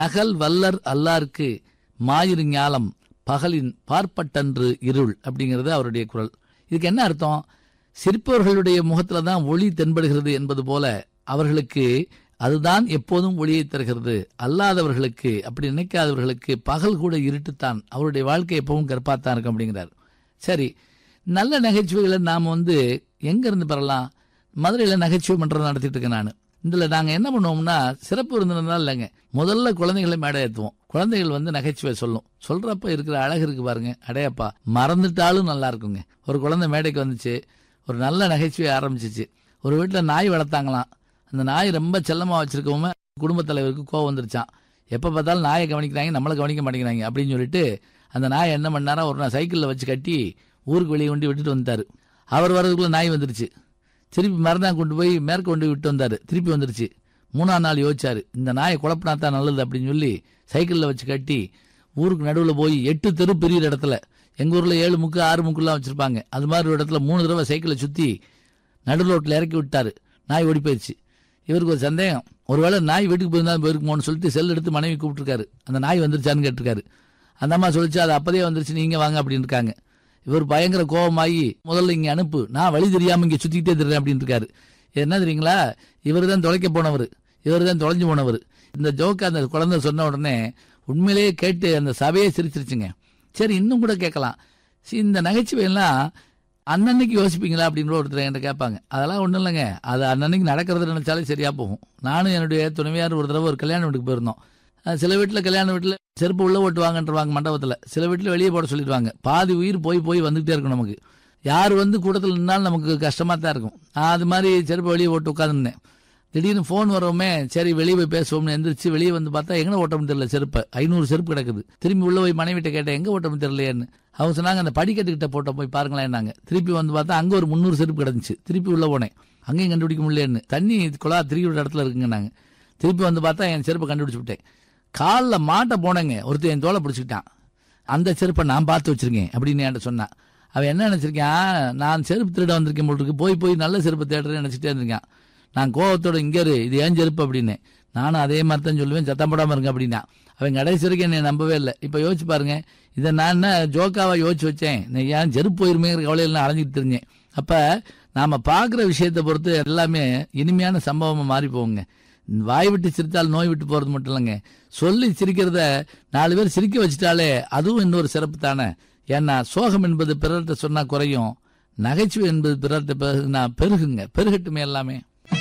அகல் வல்லர் அல்லார்க்கு மாயிரு ஞாலம் பகலின் பார்ப்பட்டன்று இருள் அப்படிங்கிறது அவருடைய குரல் இதுக்கு என்ன அர்த்தம் சிரிப்பவர்களுடைய முகத்துல தான் ஒளி தென்படுகிறது என்பது போல அவர்களுக்கு அதுதான் எப்போதும் ஒளியை தருகிறது அல்லாதவர்களுக்கு அப்படி நினைக்காதவர்களுக்கு பகல் கூட இருட்டுத்தான் அவருடைய வாழ்க்கை எப்பவும் கற்பாத்தான் இருக்கும் அப்படிங்கிறார் சரி நல்ல நகைச்சுவைகளை நாம் வந்து எங்க இருந்து பெறலாம் மதுரையில் நகைச்சுவை மன்றம் நடத்திட்டு இருக்கேன் நான் இதில் நாங்கள் என்ன பண்ணுவோம்னா சிறப்பு விருந்தினர்லாம் இல்லைங்க முதல்ல குழந்தைகளை மேடை ஏற்றுவோம் குழந்தைகள் வந்து நகைச்சுவை சொல்லும் சொல்றப்ப இருக்கிற அழகு இருக்கு பாருங்க அடையப்பா மறந்துட்டாலும் நல்லா இருக்குங்க ஒரு குழந்தை மேடைக்கு வந்துச்சு ஒரு நல்ல நகைச்சுவை ஆரம்பிச்சிச்சு ஒரு வீட்டில் நாய் வளர்த்தாங்களாம் அந்த நாய் ரொம்ப செல்லமாக வச்சிருக்கவங்க குடும்பத் தலைவருக்கு கோவம் வந்துருச்சான் எப்போ பார்த்தாலும் நாயை கவனிக்கிறாங்க நம்மளை கவனிக்க மாட்டேங்கிறாங்க அப்படின்னு சொல்லிட்டு அந்த நாயை என்ன பண்ணாரா ஒரு நாள் சைக்கிளில் வச்சு கட்டி ஊருக்கு வெளியே கொண்டு விட்டுட்டு வந்துட்டாரு அவர் வர்றதுக்குள்ள நாய் வந்துருச்சு திருப்பி மறுநாள் கொண்டு போய் மேற்க கொண்டு விட்டு வந்தாரு திருப்பி வந்துருச்சு மூணாம் நாள் யோசிச்சாரு இந்த நாயை குழப்பினா தான் நல்லது அப்படின்னு சொல்லி சைக்கிளில் வச்சு கட்டி ஊருக்கு நடுவில் போய் எட்டு தெரு பெரிய இடத்துல எங்கள் ஊரில் ஏழு முக்கு ஆறு முக்குலாம் வச்சுருப்பாங்க அது மாதிரி ஒரு இடத்துல மூணு தடவை சைக்கிளை சுற்றி நடு ரோட்டில் இறக்கி விட்டாரு நாய் ஓடி போயிடுச்சு இவருக்கு ஒரு சந்தேகம் ஒருவேளை நாய் வீட்டுக்கு போயிருந்தாலும் போயிருக்குமோன்னு சொல்லிட்டு செல் எடுத்து மனைவி கூப்பிட்டுருக்காரு அந்த நாய் வந்துருச்சான்னு கேட்டிருக்காரு அந்த அம்மா சொல்லிச்சு அது அப்பதே வந்துருச்சு நீங்க வாங்க அப்படின்னு இருக்காங்க இவர் பயங்கர கோபமாகி முதல்ல இங்க அனுப்பு நான் வழி தெரியாம இங்க சுத்திக்கிட்டே தெரிறேன் அப்படின்னு இருக்காரு இது என்ன தெரியுங்களா இவர் தான் தொலைக்க போனவர் இவர் தான் தொலைஞ்சு போனவர் இந்த ஜோக்க அந்த குழந்தை சொன்ன உடனே உண்மையிலேயே கேட்டு அந்த சபையே சிரிச்சிருச்சுங்க சரி இன்னும் கூட கேட்கலாம் சி, இந்த நகைச்சுவை எல்லாம் அன்னன்னைக்கு யோசிப்பீங்களா அப்படின்னு ஒருத்தர் என்கிட்ட கேட்பாங்க அதெல்லாம் ஒன்றும் இல்லைங்க அது அன்னன்னைக்கு நடக்கிறத நினைச்சாலே சரியா போகும் நானும் என்னுடைய துணைவியார் ஒரு தடவை ஒரு கல்யாண வீட்டுக்கு போயிருந்தோம் அஹ் சில வீட்டில் கல்யாண வீட்டில் செருப்பு உள்ள ஓட்டு வாங்கன்றவாங்க மண்டபத்தில் சில வீட்டில் வெளியே போட சொல்லிடுவாங்க பாதி உயிர் போய் போய் வந்துகிட்டே இருக்கும் நமக்கு யார் வந்து கூட்டத்தில் நின்னாலும் நமக்கு கஷ்டமாக தான் இருக்கும் நான் அது மாதிரி செருப்பு வெளியே ஓட்டு உட்காந்துருந்தேன் திடீர்னு ஃபோன் வரவுமே சரி வெளியே போய் பேசுவோம்னு எந்திரிச்சு வெளியே வந்து பார்த்தா எங்கே ஓட்டம்னு தெரியல செருப்பு ஐநூறு செருப்பு கிடக்குது திரும்பி உள்ள போய் மனைவிட்ட கேட்டேன் எங்கே ஓட்டம்னு தெரியலையேன்னு அவங்க சொன்னாங்க அந்த படிக்கட்டுக்கிட்ட போட்ட போய் பாருங்களேன்னாங்க திருப்பி வந்து பார்த்தா அங்கே ஒரு முந்நூறு செருப்பு கிடந்துச்சு திருப்பி உள்ள போனேன் அங்கேயும் கண்டுபிடிக்க முடியலன்னு தண்ணி குழா திருப்பி விட இடத்துல இருக்குங்க நாங்கள் திருப்பி வந்து பார்த்தா என் செருப்பை கண்டுபிடிச்சு விட்டேன் காலில் மாட்ட போனேங்க ஒருத்தன் என் தோலை பிடிச்சிக்கிட்டான் அந்த செருப்பை நான் பார்த்து வச்சிருக்கேன் அப்படின்னு என்கிட்ட சொன்னான் அவன் என்ன நினைச்சிருக்கான் நான் செருப்பு திருட வந்திருக்கேன் போல் இருக்கு போய் போய் நல்ல செருப்பு தேடுறேன்னு நினைச்சிட்டே இருந்திருக்கான் நான் கோவத்தோட இங்கே இரு இது ஏன் செருப்பு அப்படின்னு நானும் அதே மாதிரி தான் சொல்லுவேன் சத்தம் போடாமல் இருங்க அப்படின்னா அவன் கடைசி வரைக்கும் என்னை நம்பவே இல்லை இப்போ யோசிச்சு பாருங்க இதை நான் என்ன ஜோக்காவா யோசிச்சு வச்சேன் நான் ஏன் செருப்பு போயிருமேங்கிற கவலையில் நான் அலைஞ்சிட்டு தெரிஞ்சேன் அப்போ நாம பார்க்குற விஷயத்தை பொறுத்து எல்லாமே இனிமையான சம்பவமாக மாறி போகுங்க வாய் விட்டு சிரித்தால் நோய் விட்டு போறது மட்டும் இல்லைங்க சொல்லி சிரிக்கிறத நாலு பேர் சிரிக்க வச்சுட்டாலே அதுவும் இன்னொரு சிறப்பு தானே ஏன்னா சோகம் என்பது பிறர்கிட்ட சொன்னா குறையும் நகைச்சுவை என்பது பிறர்கிட்ட பெருகுனா பெருகுங்க பெருகட்டுமே எல்லாமே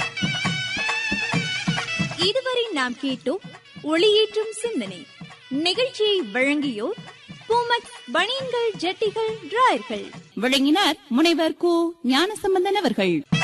இதுவரை நாம் கேட்டோம் ஒளியேற்றும் சிந்தனை நிகழ்ச்சியை வழங்கியோர் பூமக் பனியன்கள் ஜட்டிகள் டிராயர்கள் வழங்கினார் முனைவர் கு ஞானசம்பந்தன் அவர்கள்